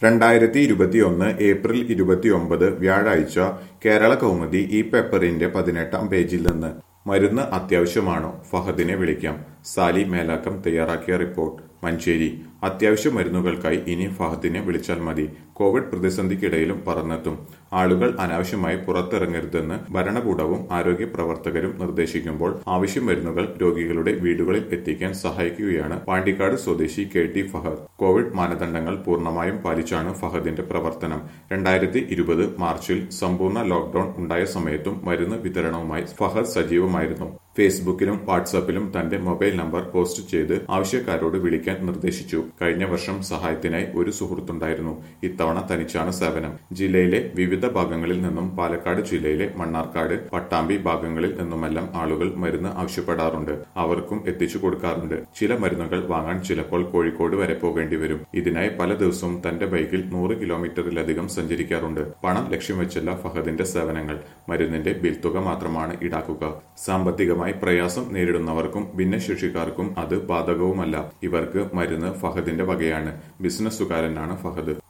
രണ്ടായിരത്തി ഇരുപത്തിയൊന്ന് ഏപ്രിൽ ഇരുപത്തിയൊമ്പത് വ്യാഴാഴ്ച കേരള കൗമുദി ഈ പേപ്പറിന്റെ പതിനെട്ടാം പേജിൽ നിന്ന് മരുന്ന് അത്യാവശ്യമാണോ ഫഹദിനെ വിളിക്കാം സാലി മേലാക്കം തയ്യാറാക്കിയ റിപ്പോർട്ട് മഞ്ചേരി അത്യാവശ്യ മരുന്നുകൾക്കായി ഇനി ഫഹദിനെ വിളിച്ചാൽ മതി കോവിഡ് പ്രതിസന്ധിക്കിടയിലും പറന്നെത്തും ആളുകൾ അനാവശ്യമായി പുറത്തിറങ്ങരുതെന്ന് ഭരണകൂടവും ആരോഗ്യ പ്രവർത്തകരും നിർദ്ദേശിക്കുമ്പോൾ ആവശ്യ മരുന്നുകൾ രോഗികളുടെ വീടുകളിൽ എത്തിക്കാൻ സഹായിക്കുകയാണ് പാണ്ടിക്കാട് സ്വദേശി കെ ടി ഫഹദ് കോവിഡ് മാനദണ്ഡങ്ങൾ പൂർണ്ണമായും പാലിച്ചാണ് ഫഹദിന്റെ പ്രവർത്തനം രണ്ടായിരത്തി ഇരുപത് മാർച്ചിൽ സമ്പൂർണ്ണ ലോക്ഡൌൺ ഉണ്ടായ സമയത്തും മരുന്ന് വിതരണവുമായി ഫഹദ് സജീവമായിരുന്നു ഫേസ്ബുക്കിലും വാട്സാപ്പിലും തന്റെ മൊബൈൽ നമ്പർ പോസ്റ്റ് ചെയ്ത് ആവശ്യക്കാരോട് വിളിക്കാൻ നിർദ്ദേശിച്ചു കഴിഞ്ഞ വർഷം സഹായത്തിനായി ഒരു സുഹൃത്തുണ്ടായിരുന്നു ഇത്തവണ തനിച്ചാണ് സേവനം ജില്ലയിലെ വിവിധ ഭാഗങ്ങളിൽ നിന്നും പാലക്കാട് ജില്ലയിലെ മണ്ണാർക്കാട് പട്ടാമ്പി ഭാഗങ്ങളിൽ നിന്നുമെല്ലാം ആളുകൾ മരുന്ന് ആവശ്യപ്പെടാറുണ്ട് അവർക്കും എത്തിച്ചു കൊടുക്കാറുണ്ട് ചില മരുന്നുകൾ വാങ്ങാൻ ചിലപ്പോൾ കോഴിക്കോട് വരെ പോകേണ്ടി വരും ഇതിനായി പല ദിവസവും തന്റെ ബൈക്കിൽ നൂറ് കിലോമീറ്ററിലധികം സഞ്ചരിക്കാറുണ്ട് പണം ലക്ഷ്യം വെച്ചല്ല ഫഹദിന്റെ സേവനങ്ങൾ മരുന്നിന്റെ ബിൽ തുക മാത്രമാണ് ഈടാക്കുക സാമ്പത്തികമായി പ്രയാസം നേരിടുന്നവർക്കും ഭിന്നശേഷിക്കാർക്കും അത് ബാധകവുമല്ല ഇവർക്ക് മരുന്ന് ഫഹദിന്റെ വകയാണ് ബിസിനസ്സുകാരനാണ് ഫഹദ്